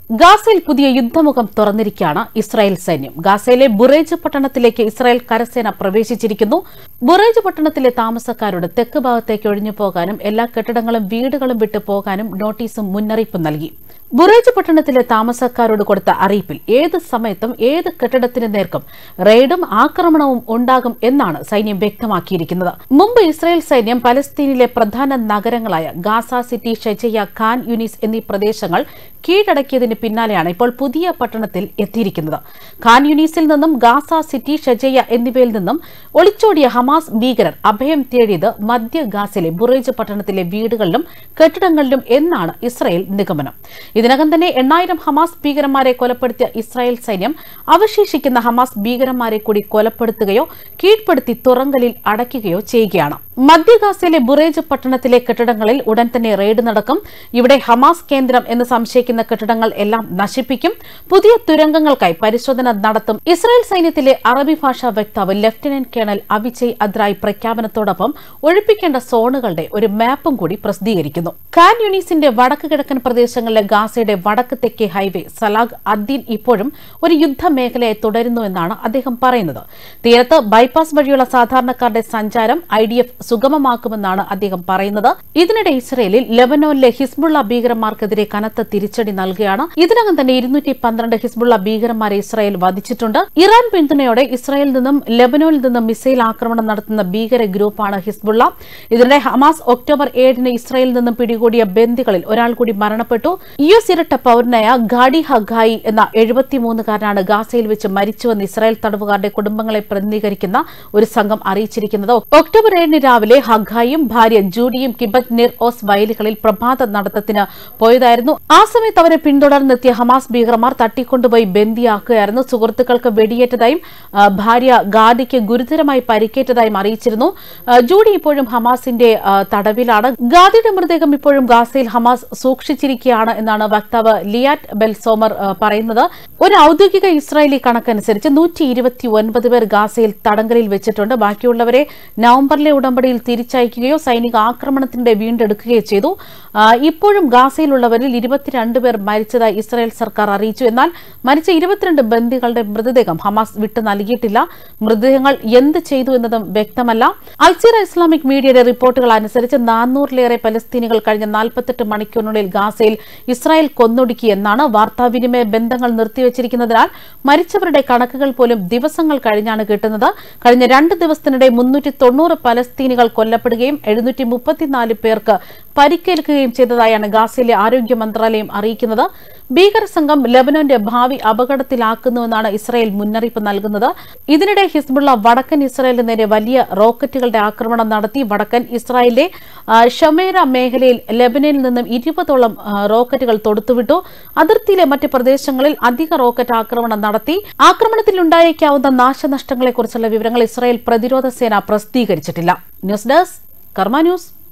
ഗാസയിൽ പുതിയ യുദ്ധമുഖം തുറന്നിരിക്കുകയാണ് ഇസ്രായേൽ സൈന്യം ഗാസയിലെ ബുറേജ് പട്ടണത്തിലേക്ക് ഇസ്രായേൽ കരസേന പ്രവേശിച്ചിരിക്കുന്നു ബുറേജ് പട്ടണത്തിലെ താമസക്കാരോട് തെക്ക് ഭാഗത്തേക്ക് ഒഴിഞ്ഞു പോകാനും എല്ലാ കെട്ടിടങ്ങളും വീടുകളും വിട്ടു പോകാനും നോട്ടീസും മുന്നറിയിപ്പും നൽകി ബുറേജ് പട്ടണത്തിലെ താമസക്കാരോട് കൊടുത്ത അറിയിപ്പിൽ ഏത് സമയത്തും ഏത് കെട്ടിടത്തിന് നേർക്കും റെയ്ഡും ആക്രമണവും ഉണ്ടാകും എന്നാണ് സൈന്യം വ്യക്തമാക്കിയിരിക്കുന്നത് മുമ്പ് ഇസ്രായേൽ സൈന്യം പലസ്തീനിലെ പ്രധാന നഗരങ്ങളായ Gaza city Shejaiya Khan Yunis എന്നീ പ്രദേശങ്ങൾ കീഴടക്കിയതിന് പിന്നാലെയാണ് ഇപ്പോൾ പുതിയ പട്ടണത്തിൽ എത്തിയിരിക്കുന്നത് ഖാൻ യുനീസിൽ നിന്നും ഗാസ സിറ്റി ഷെജയ എന്നിവയിൽ നിന്നും ഒളിച്ചോടിയ ഹമാസ് ഭീകരർ അഭയം തേടിയത് മധ്യ ഗാസിലെ ബുറേജ് പട്ടണത്തിലെ വീടുകളിലും കെട്ടിടങ്ങളിലും എന്നാണ് ഇസ്രായേൽ നിഗമനം ഇതിനകം തന്നെ എണ്ണായിരം ഹമാസ് ഭീകരന്മാരെ കൊലപ്പെടുത്തിയ ഇസ്രായേൽ സൈന്യം അവശേഷിക്കുന്ന ഹമാസ് ഭീകരന്മാരെ കൂടി കൊലപ്പെടുത്തുകയോ കീഴ്പ്പെടുത്തി തുറങ്കലിൽ അടയ്ക്കുകയോ ചെയ്യുകയാണ് മധ്യ ഗാസയിലെ ബുറേജ് പട്ടണത്തിലെ കെട്ടിടങ്ങളിൽ ഉടൻ തന്നെ റെയ്ഡ് നടക്കും ഇവിടെ ഹമാസ് കേന്ദ്രം എന്ന് സംശയിക്കുന്ന കെട്ടിടങ്ങൾ എല്ലാം നശിപ്പിക്കും പുതിയ തുരങ്കങ്ങൾക്കായി പരിശോധന നടത്തും ഇസ്രായേൽ സൈന്യത്തിലെ അറബി ഭാഷാ വക്താവ് ലഫ്റ്റനന്റ് കേണൽ അവിജയ് അദ്രായ് പ്രഖ്യാപനത്തോടൊപ്പം ഒഴിപ്പിക്കേണ്ട സോണുകളുടെ ഒരു മാപ്പും കൂടി പ്രസിദ്ധീകരിക്കുന്നു ഖാൻ യുനീസിന്റെ വടക്ക് കിഴക്കൻ പ്രദേശങ്ങളിലെ ഗാസയുടെ വടക്ക് തെക്കേ ഹൈവേ സലാഗ് അദ്ദീൻ ഇപ്പോഴും ഒരു യുദ്ധമേഖലയായി തുടരുന്നു എന്നാണ് അദ്ദേഹം പറയുന്നത് തീരത്ത് ബൈപ്പാസ് വഴിയുള്ള സാധാരണക്കാരുടെ സഞ്ചാരം ഐ ഡി എഫ് സുഗമമാക്കുമെന്നാണ് അദ്ദേഹം പറയുന്നത് ഇതിനിടെ ഇസ്രയേലിൽ ലെബനോനിലെ ഹിസ്ബുള്ള ഭീകരന്മാർക്കെതിരെ കനത്ത തിരിച്ചടി നൽകുകയാണ് ഇതിനകം തന്നെ ഇരുന്നൂറ്റി പന്ത്രണ്ട് ഹിസ്ബുള്ള ഭീകരന്മാരെ ഇസ്രായേൽ വധിച്ചിട്ടുണ്ട് ഇറാൻ പിന്തുണയോടെ ഇസ്രായേലിൽ നിന്നും ലെബനോനിൽ നിന്നും മിസൈൽ ആക്രമണം നടത്തുന്ന ഭീകര ഗ്രൂപ്പാണ് ഹിസ്ബുള്ള ഇതിനിടെ ഹമാസ് ഒക്ടോബർ ഏഴിന് ഇസ്രായേലിൽ നിന്നും പിടികൂടിയ ബന്ദികളിൽ ഒരാൾ കൂടി മരണപ്പെട്ടു യു എസ് ഇരട്ട പൌരനായ ഗാഡി ഹഗായി എന്ന എഴുപത്തിമൂന്നുകാരനാണ് ഗാസയിൽ വെച്ച് മരിച്ചുവെന്ന് ഇസ്രായേൽ തടവുകാരുടെ കുടുംബങ്ങളെ പ്രതിനിധീകരിക്കുന്ന ഒരു സംഘം അറിയിച്ചിരിക്കുന്നത് ഒക്ടോബർ ഏഴിന് രാവിലെ ഹഗായും ഭാര്യ ജൂഡിയും കിബത് നിർ ഓസ് വയലുകളിൽ പ്രഭാത നടത്തത്തിന് പോയതായിരുന്നു ആ സമയത്ത് അവരെ പിന്തുടർന്നെത്തിയ ഹമാസ് ഭീകരന്മാർ തട്ടിക്കൊണ്ടുപോയി ബന്ദിയാക്കുകയായിരുന്നു സുഹൃത്തുക്കൾക്ക് വെടിയേറ്റതായും ആ, ഭാര്യ ഗാദിക്ക് ഗുരുതരമായി പരിക്കേറ്റതായും അറിയിച്ചിരുന്നു ആ, ജൂഡി ഇപ്പോഴും ഹമാസിന്റെ ആ, തടവിലാണ് ഗാദിയുടെ മൃതദേഹം ഇപ്പോഴും ഗാസയിൽ ഹമാസ് സൂക്ഷിച്ചിരിക്കുകയാണ് എന്നാണ് വക്താവ് ലിയാറ്റ് ബെൽസോമർ ആ, പറയുന്നത് ഒരു ഔദ്യോഗിക ഇസ്രായേലി കണക്കനുസരിച്ച് നൂറ്റി ഇരുപത്തി ഒൻപത് പേർ ഗാസയിൽ തടങ്കലിൽ വെച്ചിട്ടുണ്ട് ബാക്കിയുള്ളവരെ നവംബറിലെ ഉടമ്പടിയിൽ തിരിച്ചയക്കുകയോ സൈനിക ആക്രമണത്തിന്റെ വീണ്ടെടുക്കുകയോ ചെയ്തു ആ, ഇപ്പോഴും ഗാസയിലുള്ളവരിൽ ഇരുപത്തിരണ്ട് പേർ മരിച്ചതായി ഇസ്രായേൽ സർക്കാർ അറിയിച്ചു എന്നാൽ മരിച്ച ഇരുപത്തിരണ്ട് ബന്ദികളുടെ മൃതദേഹം ഹമാസ് വിട്ടു നൽകിയിട്ടില്ല മൃതദേഹങ്ങൾ എന്ത് ചെയ്തു എന്നതും വ്യക്തമല്ല അൽസീറ ഇസ്ലാമിക് മീഡിയയുടെ റിപ്പോർട്ടുകൾ അനുസരിച്ച് നാനൂറിലേറെ പലസ്തീനികൾ കഴിഞ്ഞ നാൽപ്പത്തെട്ട് മണിക്കൂറിനുള്ളിൽ ഗാസയിൽ ഇസ്രായേൽ കൊന്നൊടുക്കി എന്നാണ് വാർത്താവിനിമയ ബന്ധങ്ങൾ നിർത്തിവച്ചിരിക്കുന്നതിനാൽ മരിച്ചവരുടെ കണക്കുകൾ പോലും ദിവസങ്ങൾ കഴിഞ്ഞാണ് കിട്ടുന്നത് കഴിഞ്ഞ രണ്ട് ദിവസത്തിനിടെ മുന്നൂറ്റി തൊണ്ണൂറ് പലസ്തീനികൾ കൊല്ലപ്പെടുകയും എഴുന്നൂറ്റി മുപ്പത്തിനാല് പേർക്ക് പരിക്കേൽക്കുകയും ചെയ്തതായാണ് ഗാസയിലെ ആരോഗ്യ മന്ത്രാലയം അറിയിക്കുന്നത് ഭീകര സംഘം ലബനോന്റെ ഭാവി അപകടത്തിലാക്കുന്നുവെന്നാണ് ഇസ്രായേൽ മുന്നറിയിപ്പ് നൽകുന്നത് ഇതിനിടെ ഹിസ്ബുള്ള വടക്കൻ ഇസ്രായേലിന് നേരെ വലിയ റോക്കറ്റുകളുടെ ആക്രമണം നടത്തി വടക്കൻ ഇസ്രായേലിലെ ആ, ഷമേര മേഖലയിൽ ലബനനിൽ നിന്നും ഇരുപതോളം ആ, റോക്കറ്റുകൾ തൊടുത്തുവിട്ടു അതിർത്തിയിലെ മറ്റ് പ്രദേശങ്ങളിൽ അധിക റോക്കറ്റ് ആക്രമണം നടത്തി ആക്രമണത്തിൽ ഉണ്ടായേക്കാവുന്ന നാശനഷ്ടങ്ങളെക്കുറിച്ചുള്ള വിവരങ്ങൾ ഇസ്രായേൽ പ്രതിരോധ സേന പ്രസിദ്ധീകരിച്ചിട്ടില്ല ന്യൂസ് ഡെസ്ക് കർമ്മ ന്യൂസ്